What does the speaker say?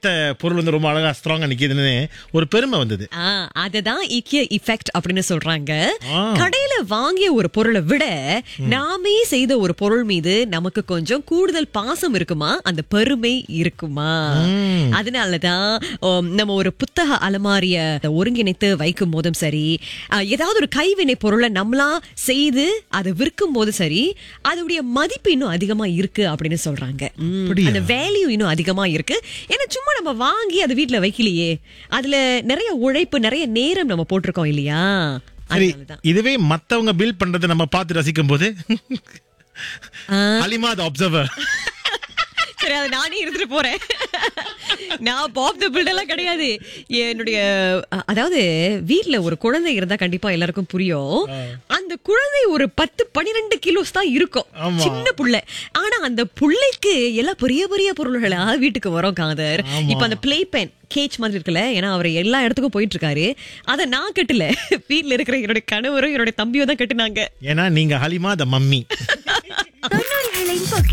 வைத்த பொருள் வந்து ரொம்ப அழகா ஸ்ட்ராங்கா நிக்குதுன்னு ஒரு பெருமை வந்தது ஆ, அததான் இக்கிய இஃபெக்ட் அப்படின்னு சொல்றாங்க ஆ. கடையில வாங்கிய ஒரு பொருளை விட நாமே செய்த ஒரு பொருள் மீது நமக்கு கொஞ்சம் கூடுதல் பாசம் இருக்குமா அந்த பெருமை இருக்குமா அதனாலதான் உம், நம்ம ஒரு புத்தக அலமாரிய ஒருங்கிணைத்து வைக்கும் போதும் சரி ஆ, ஏதாவது ஒரு கைவினை பொருளை நம்மளா செய்து அதை விற்கும் போது சரி அதோடைய மதிப்பு இன்னும் அதிகமா இருக்கு அப்படின்னு சொல்றாங்க உம், அப்படியா? அந்த வேல்யூ இன்னும் அதிகமா இருக்கு ஏன்னா சும்மா நம்ம வாங்கி அதை வீட்ல வைக்கலையே அதுல நிறைய உழைப்பு நிறைய நேரம் நம்ம போட்டிருக்கோம் இல்லையா சரி அதனாலதான் இதுவே மத்தவங்க பில் பண்றதை நம்ம பார்த்து ரசிக்கும் போது அலிமா அது அப்சர்வர் சரி அதை நானே இருந்துட்டு போறேன் நான் பாப் த பில்டெல்லாம் கிடையாது என்னுடைய அ- அதாவது வீட்ல ஒரு குழந்தை இருந்தா கண்டிப்பா எல்லாருக்கும் புரியும் அந்த குழந்தை ஒரு பத்து பன்னிரெண்டு கிலோஸ் தான் இருக்கும் ஆமா. சின்ன புள்ள ஆனா அந்த புள்ளைக்கு எல்லாம் பெரிய பெரிய பொருள்களா வீட்டுக்கு வரும் காதர் ஆமா. இப்ப அந்த பிளே பென் கேச் மாதிரி இருக்குல்ல ஏன்னா அவர் எல்லா இடத்துக்கும் போயிட்டு இருக்காரு அத நான் கட்டல வீட்ல இருக்கிற என்னுடைய கணவரும் என்னுடைய தம்பியும் தான் கட்டுனாங்க ஏன்னா நீங்க ஹலிமா த மம்மி தொண்ணூறுகளின் போக்கு